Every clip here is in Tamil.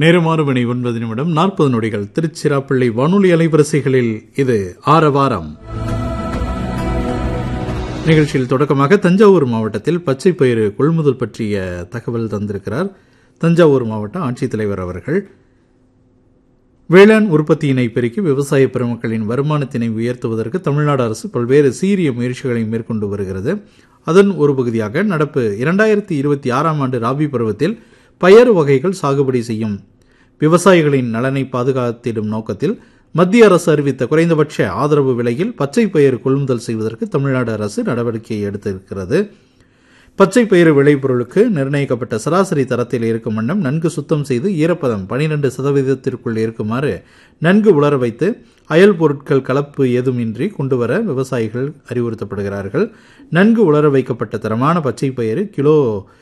நேரம் ஆறு மணி ஒன்பது நிமிடம் நாற்பது நொடிகள் திருச்சிராப்பள்ளி வானொலி அலைவரிசைகளில் இது ஆரவாரம் நிகழ்ச்சியில் தொடக்கமாக தஞ்சாவூர் மாவட்டத்தில் பச்சை பயிறு கொள்முதல் பற்றிய தகவல் தந்திருக்கிறார் தஞ்சாவூர் மாவட்ட ஆட்சித்தலைவர் அவர்கள் வேளாண் உற்பத்தியினை பெருக்கி விவசாய பெருமக்களின் வருமானத்தினை உயர்த்துவதற்கு தமிழ்நாடு அரசு பல்வேறு சீரிய முயற்சிகளை மேற்கொண்டு வருகிறது அதன் ஒரு பகுதியாக நடப்பு இரண்டாயிரத்தி இருபத்தி ஆறாம் ஆண்டு ராபி பருவத்தில் பயறு வகைகள் சாகுபடி செய்யும் விவசாயிகளின் நலனை பாதுகாத்திடும் நோக்கத்தில் மத்திய அரசு அறிவித்த குறைந்தபட்ச ஆதரவு விலையில் பச்சை பயிர் கொள்முதல் செய்வதற்கு தமிழ்நாடு அரசு நடவடிக்கை எடுத்திருக்கிறது பச்சை பயிறு விளைபொருளுக்கு நிர்ணயிக்கப்பட்ட சராசரி தரத்தில் இருக்கும் வண்ணம் நன்கு சுத்தம் செய்து ஈரப்பதம் பனிரெண்டு சதவீதத்திற்குள் இருக்குமாறு நன்கு உலர வைத்து அயல் பொருட்கள் கலப்பு ஏதுமின்றி கொண்டுவர விவசாயிகள் அறிவுறுத்தப்படுகிறார்கள் நன்கு உலர வைக்கப்பட்ட தரமான பச்சை பயிறு கிலோ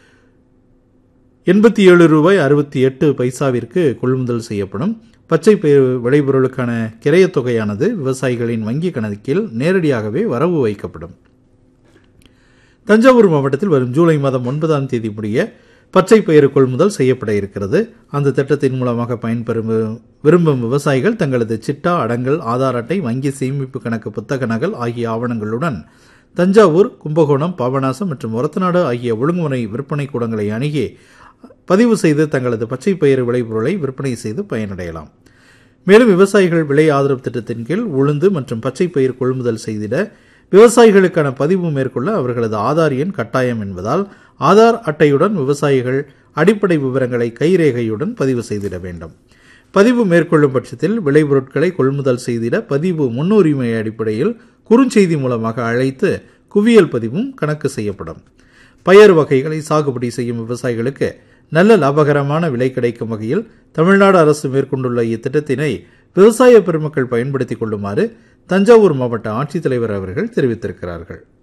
எண்பத்தி ஏழு ரூபாய் அறுபத்தி எட்டு பைசாவிற்கு கொள்முதல் செய்யப்படும் பச்சை பயிர் விளைபொருளுக்கான கிரையத் தொகையானது விவசாயிகளின் வங்கி கணக்கில் நேரடியாகவே வரவு வைக்கப்படும் தஞ்சாவூர் மாவட்டத்தில் வரும் ஜூலை மாதம் ஒன்பதாம் தேதி முடிய பச்சை பயிறு கொள்முதல் செய்யப்பட இருக்கிறது அந்த திட்டத்தின் மூலமாக பயன்பெறும் விரும்பும் விவசாயிகள் தங்களது சிட்டா அடங்கல் ஆதார் அட்டை வங்கி சேமிப்பு கணக்கு புத்தக நகல் ஆகிய ஆவணங்களுடன் தஞ்சாவூர் கும்பகோணம் பாபநாசம் மற்றும் ஒரத்தநாடு ஆகிய ஒழுங்குமுறை விற்பனை கூடங்களை அணுகி பதிவு செய்து தங்களது பச்சை பயிறு விளைபொருளை விற்பனை செய்து பயனடையலாம் மேலும் விவசாயிகள் விலை ஆதரவு திட்டத்தின் கீழ் உளுந்து மற்றும் பச்சை பயிர் கொள்முதல் செய்திட விவசாயிகளுக்கான பதிவு மேற்கொள்ள அவர்களது ஆதார் எண் கட்டாயம் என்பதால் ஆதார் அட்டையுடன் விவசாயிகள் அடிப்படை விவரங்களை கைரேகையுடன் பதிவு செய்திட வேண்டும் பதிவு மேற்கொள்ளும் பட்சத்தில் விளைபொருட்களை கொள்முதல் செய்திட பதிவு முன்னுரிமை அடிப்படையில் குறுஞ்செய்தி மூலமாக அழைத்து குவியல் பதிவும் கணக்கு செய்யப்படும் பயறு வகைகளை சாகுபடி செய்யும் விவசாயிகளுக்கு நல்ல லாபகரமான விலை கிடைக்கும் வகையில் தமிழ்நாடு அரசு மேற்கொண்டுள்ள இத்திட்டத்தினை விவசாய பெருமக்கள் பயன்படுத்திக் கொள்ளுமாறு தஞ்சாவூர் மாவட்ட ஆட்சித்தலைவர் அவர்கள் தெரிவித்திருக்கிறார்கள்